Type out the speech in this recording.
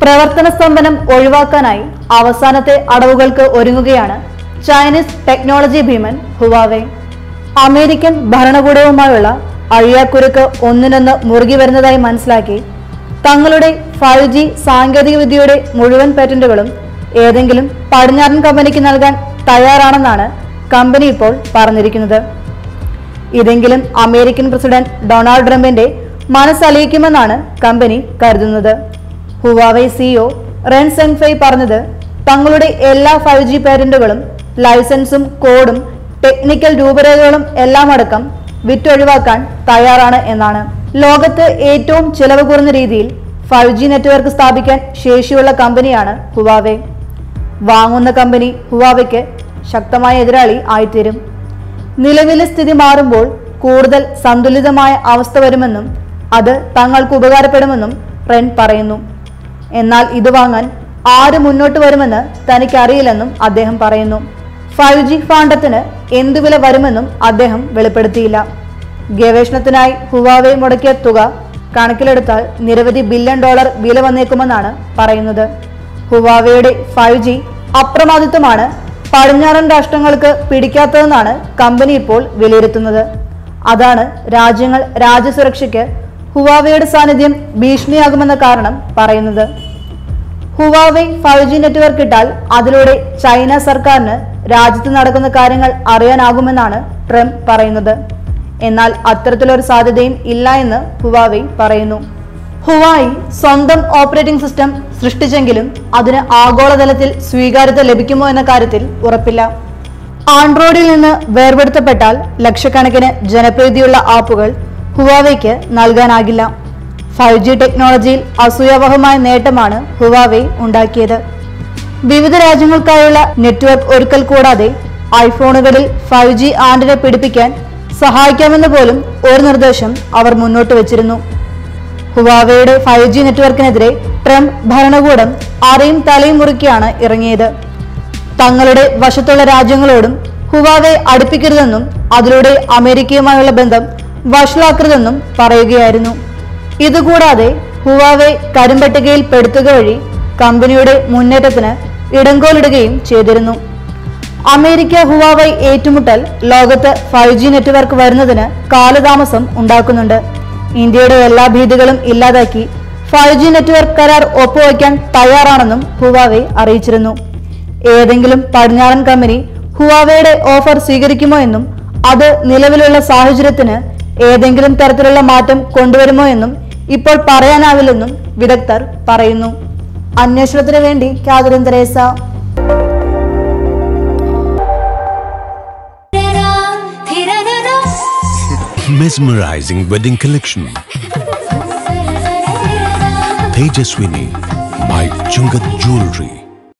പ്രവർത്തന സ്തംഭനം ഒഴിവാക്കാനായി അവസാനത്തെ അടവുകൾക്ക് ഒരുങ്ങുകയാണ് ചൈനീസ് ടെക്നോളജി ഭീമൻ ഹുവാവേ അമേരിക്കൻ ഭരണകൂടവുമായുള്ള അഴിയാക്കുരുക്ക് ഒന്നിനൊന്ന് മുറുകി വരുന്നതായി മനസ്സിലാക്കി തങ്ങളുടെ ഫൈവ് ജി സാങ്കേതിക വിദ്യയുടെ മുഴുവൻ പേറ്റന്റുകളും ഏതെങ്കിലും പടിഞ്ഞാറൻ കമ്പനിക്ക് നൽകാൻ തയ്യാറാണെന്നാണ് കമ്പനി ഇപ്പോൾ പറഞ്ഞിരിക്കുന്നത് ഇതെങ്കിലും അമേരിക്കൻ പ്രസിഡന്റ് ഡൊണാൾഡ് ട്രംപിന്റെ മനസ്സലിയിക്കുമെന്നാണ് കമ്പനി കരുതുന്നത് ഹുവാവൈ സിഇഒ റെൻ സെൻഫൈ പറഞ്ഞത് തങ്ങളുടെ എല്ലാ ഫൈവ് ജി പേറ്റന്റുകളും ലൈസൻസും കോഡും ടെക്നിക്കൽ രൂപരേഖകളും എല്ലാം അടക്കം വിറ്റൊഴിവാക്കാൻ തയ്യാറാണ് എന്നാണ് ലോകത്ത് ഏറ്റവും ചിലവ് കുറഞ്ഞ രീതിയിൽ ഫൈവ് ജി നെറ്റ്വർക്ക് സ്ഥാപിക്കാൻ ശേഷിയുള്ള കമ്പനിയാണ് ഹുവാവേ വാങ്ങുന്ന കമ്പനി ഹുവാവയ്ക്ക് ശക്തമായ എതിരാളി ആയിത്തീരും നിലവിലെ സ്ഥിതി മാറുമ്പോൾ കൂടുതൽ സന്തുലിതമായ അവസ്ഥ വരുമെന്നും അത് തങ്ങൾക്ക് ഉപകാരപ്പെടുമെന്നും റെൻ പറയുന്നു എന്നാൽ ഇത് വാങ്ങാൻ ആര് മുന്നോട്ട് വരുമെന്ന് തനിക്കറിയില്ലെന്നും അദ്ദേഹം പറയുന്നു ഫൈവ് ജി ഫാണ്ടത്തിന് എന്തു വില വരുമെന്നും അദ്ദേഹം വെളിപ്പെടുത്തിയില്ല ഗവേഷണത്തിനായി ഹുവാവെ മുടക്കിയ തുക കണക്കിലെടുത്താൽ നിരവധി ബില്യൺ ഡോളർ വില വന്നേക്കുമെന്നാണ് പറയുന്നത് ഹുവാവയുടെ ഫൈവ് ജി അപ്രമാദിത്വമാണ് പടിഞ്ഞാറൻ രാഷ്ട്രങ്ങൾക്ക് പിടിക്കാത്തതെന്നാണ് കമ്പനി ഇപ്പോൾ വിലയിരുത്തുന്നത് അതാണ് രാജ്യങ്ങൾ രാജ്യസുരക്ഷയ്ക്ക് ഹുവാവയുടെ സാന്നിധ്യം ഭീഷണിയാകുമെന്ന കാരണം പറയുന്നത് ഹുവാവെ ഫൈവ് ജി നെറ്റ്വർക്ക് ഇട്ടാൽ അതിലൂടെ ചൈന സർക്കാരിന് രാജ്യത്ത് നടക്കുന്ന കാര്യങ്ങൾ അറിയാനാകുമെന്നാണ് ട്രംപ് പറയുന്നത് എന്നാൽ അത്തരത്തിലൊരു സാധ്യതയും ഇല്ല എന്ന് ഹുവാവെ പറയുന്നു ഹുവായി സ്വന്തം ഓപ്പറേറ്റിംഗ് സിസ്റ്റം സൃഷ്ടിച്ചെങ്കിലും അതിന് ആഗോളതലത്തിൽ സ്വീകാര്യത ലഭിക്കുമോ എന്ന കാര്യത്തിൽ ഉറപ്പില്ല ആൻഡ്രോയിഡിൽ നിന്ന് വേർപെടുത്തപ്പെട്ടാൽ ലക്ഷക്കണക്കിന് ജനപ്രീതിയുള്ള ആപ്പുകൾ ഹുവാവയ്ക്ക് നൽകാനാകില്ല ഫൈവ് ജി ടെക്നോളജിയിൽ അസൂയാവഹമായ നേട്ടമാണ് ഹുവാവെ ഉണ്ടാക്കിയത് വിവിധ രാജ്യങ്ങൾക്കായുള്ള നെറ്റ്വർക്ക് ഒരുക്കൽ കൂടാതെ ഐഫോണുകളിൽ ഫൈവ് ജി ആൻഡിനെ പിടിപ്പിക്കാൻ സഹായിക്കാമെന്ന് പോലും ഒരു നിർദ്ദേശം അവർ മുന്നോട്ട് വച്ചിരുന്നു ഹുവാവയുടെ ഫൈവ് ജി നെറ്റ്വർക്കിനെതിരെ ട്രംപ് ഭരണകൂടം അറയും തലയും മുറുക്കിയാണ് ഇറങ്ങിയത് തങ്ങളുടെ വശത്തുള്ള രാജ്യങ്ങളോടും ഹുവാവെ അടുപ്പിക്കരുതെന്നും അതിലൂടെ അമേരിക്കയുമായുള്ള ബന്ധം വഷളാക്കരുതെന്നും പറയുകയായിരുന്നു ഇതുകൂടാതെ ഹുവാവെ കരിമ്പട്ടികയിൽ പെടുത്തുക വഴി കമ്പനിയുടെ മുന്നേറ്റത്തിന് ഇടങ്കോലിടുകയും ചെയ്തിരുന്നു അമേരിക്ക ഹുവാവൈ ഏറ്റുമുട്ടൽ ലോകത്ത് ഫൈവ് ജി നെറ്റ്വർക്ക് വരുന്നതിന് കാലതാമസം ഉണ്ടാക്കുന്നുണ്ട് ഇന്ത്യയുടെ എല്ലാ ഭീതികളും ഇല്ലാതാക്കി ഫൈവ് ജി നെറ്റ്വർക്ക് കരാർ ഒപ്പുവയ്ക്കാൻ തയ്യാറാണെന്നും ഹുവാവെ അറിയിച്ചിരുന്നു ഏതെങ്കിലും പടിഞ്ഞാറൻ കമ്പനി ഹുവാവയുടെ ഓഫർ സ്വീകരിക്കുമോ എന്നും അത് നിലവിലുള്ള സാഹചര്യത്തിന് ഏതെങ്കിലും തരത്തിലുള്ള മാറ്റം കൊണ്ടുവരുമോ എന്നും ഇപ്പോൾ പറയാനാവില്ലെന്നും വിദഗ്ധർ പറയുന്നു അന്വേഷണത്തിന് വേണ്ടി Catherine Teresa Mesmerizing wedding collection. Tejaswini by Chungat Jewelry.